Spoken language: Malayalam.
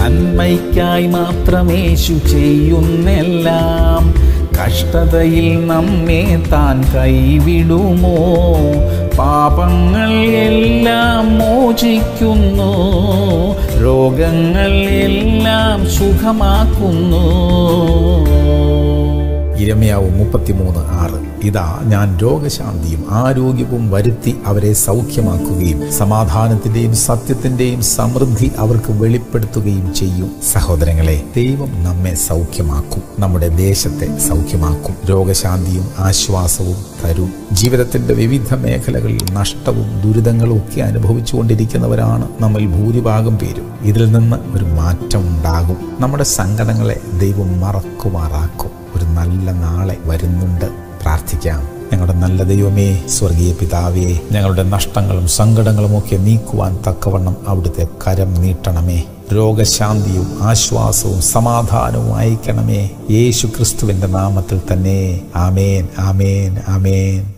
നന്മയ്ക്കായി മാത്രമേശു ചെയ്യുന്നെല്ലാം കഷ്ടതയിൽ നമ്മെ താൻ കൈവിടുമോ പാപങ്ങൾ എല്ലാം മോചിക്കുന്നു രോഗങ്ങൾ എല്ലാം സുഖമാക്കുന്നു ഇരമ്യാവ് മുപ്പത്തിമൂന്ന് ആറ് ഇതാ ഞാൻ രോഗശാന്തിയും ആരോഗ്യവും വരുത്തി അവരെ സൗഖ്യമാക്കുകയും സമാധാനത്തിന്റെയും സത്യത്തിന്റെയും സമൃദ്ധി അവർക്ക് വെളിപ്പെടുത്തുകയും ചെയ്യും സഹോദരങ്ങളെ ദൈവം നമ്മെ സൗഖ്യമാക്കും നമ്മുടെ ദേശത്തെ സൗഖ്യമാക്കും രോഗശാന്തിയും ആശ്വാസവും തരും ജീവിതത്തിന്റെ വിവിധ മേഖലകളിൽ നഷ്ടവും ദുരിതങ്ങളും ഒക്കെ അനുഭവിച്ചുകൊണ്ടിരിക്കുന്നവരാണ് നമ്മൾ ഭൂരിഭാഗം പേരും ഇതിൽ നിന്ന് ഒരു മാറ്റം ഉണ്ടാകും നമ്മുടെ സങ്കടങ്ങളെ ദൈവം മറക്കുമാറാക്കും ഒരു നല്ല നാളെ വരുന്നുണ്ട് പ്രാർത്ഥിക്കാം ഞങ്ങളുടെ നല്ല ദൈവമേ സ്വർഗീയ പിതാവേ ഞങ്ങളുടെ നഷ്ടങ്ങളും സങ്കടങ്ങളും ഒക്കെ നീക്കുവാൻ തക്കവണ്ണം അവിടുത്തെ കരം നീട്ടണമേ രോഗശാന്തിയും ആശ്വാസവും സമാധാനവും അയക്കണമേ യേശു ക്രിസ്തുവിന്റെ നാമത്തിൽ തന്നെ ആമേൻ ആമേൻ ആമേൻ